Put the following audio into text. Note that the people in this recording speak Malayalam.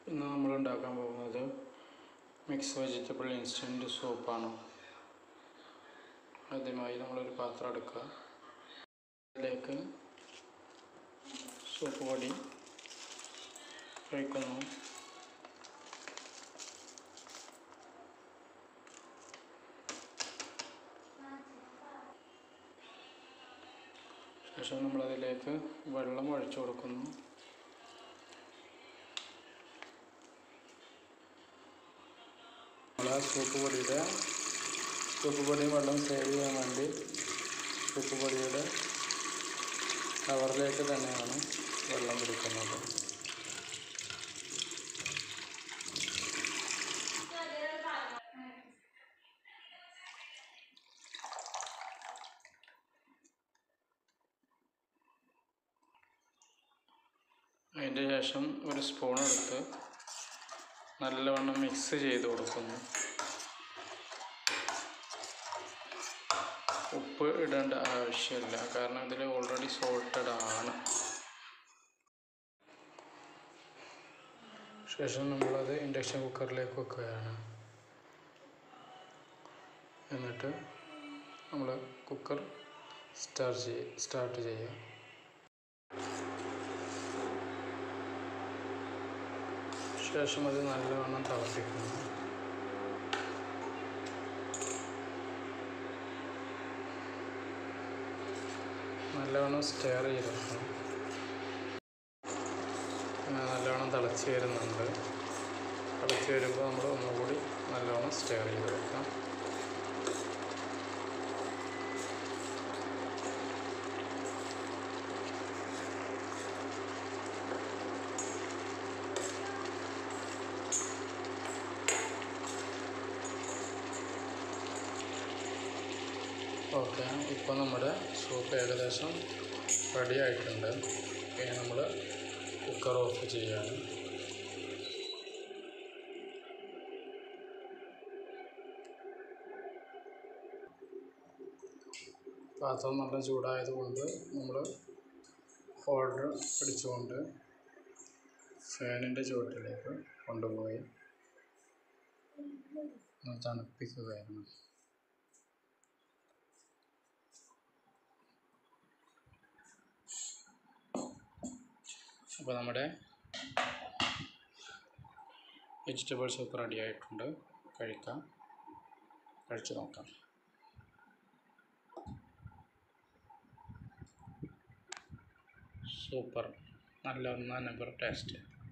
ഇന്ന് നമ്മൾ ഉണ്ടാക്കാൻ പോകുന്നത് മിക്സ് വെജിറ്റബിൾ ഇൻസ്റ്റൻറ്റ് സൂപ്പാണ് ആദ്യമായി നമ്മളൊരു പാത്രം എടുക്കുക അതിലേക്ക് സൂപ്പ് പൊടി ഒഴിക്കുന്നു ശേഷം നമ്മളതിലേക്ക് വെള്ളം ഒഴിച്ചു കൊടുക്കുന്നു നമ്മൾ ആ സൂപ്പ് പൊടിയുടെ സൂപ്പ് പൊടിയും വെള്ളം സേവ് ചെയ്യാൻ വേണ്ടി സൂപ്പ് പൊടിയുടെ കവറിലേക്ക് തന്നെയാണ് വെള്ളം പിടിക്കുന്നത് അതിൻ്റെ ശേഷം ഒരു സ്പൂൺ എടുത്ത് നല്ലവണ്ണം മിക്സ് ചെയ്ത് കൊടുക്കുന്നു ഉപ്പ് ഇടേണ്ട ആവശ്യമില്ല കാരണം ഇതിൽ ഓൾറെഡി സോൾട്ടഡ് ആണ് ശേഷം നമ്മളത് ഇൻഡക്ഷൻ കുക്കറിലേക്ക് വെക്കുകയാണ് എന്നിട്ട് നമ്മൾ കുക്കർ സ്റ്റാർട്ട് ചെയ്യ സ്റ്റാർട്ട് ചെയ്യുക ശേഷം അത് നല്ലവണ്ണം തിളപ്പിക്കുന്നു നല്ലവണ്ണം സ്റ്റെയർ ചെയ്ത് വെക്കണം അങ്ങനെ നല്ലവണ്ണം തിളച്ച് വരുന്നുണ്ട് തിളച്ച് വരുമ്പോൾ നമ്മൾ ഒന്നുകൂടി നല്ലവണ്ണം സ്റ്റെയർ ചെയ്ത് വെക്കാം ഓക്കെ ഇപ്പോൾ നമ്മുടെ സൂപ്പ് ഏകദേശം റെഡി ആയിട്ടുണ്ട് ഇനി നമ്മൾ കുക്കർ ഓഫ് ചെയ്യാണ് പാത്രം നല്ല ചൂടായതുകൊണ്ട് നമ്മൾ ഹോൾഡർ പിടിച്ചുകൊണ്ട് ഫാനിൻ്റെ ചുവട്ടിലേക്ക് കൊണ്ടുപോയി ഒന്ന് തണുപ്പിക്കുകയായിരുന്നു അപ്പോൾ നമ്മുടെ വെജിറ്റബിൾ സൂപ്പ് റെഡി ആയിട്ടുണ്ട് കഴിക്കാം കഴിച്ചു നോക്കാം സൂപ്പർ നല്ല ഒന്നാം നമ്പർ ടേസ്റ്റ്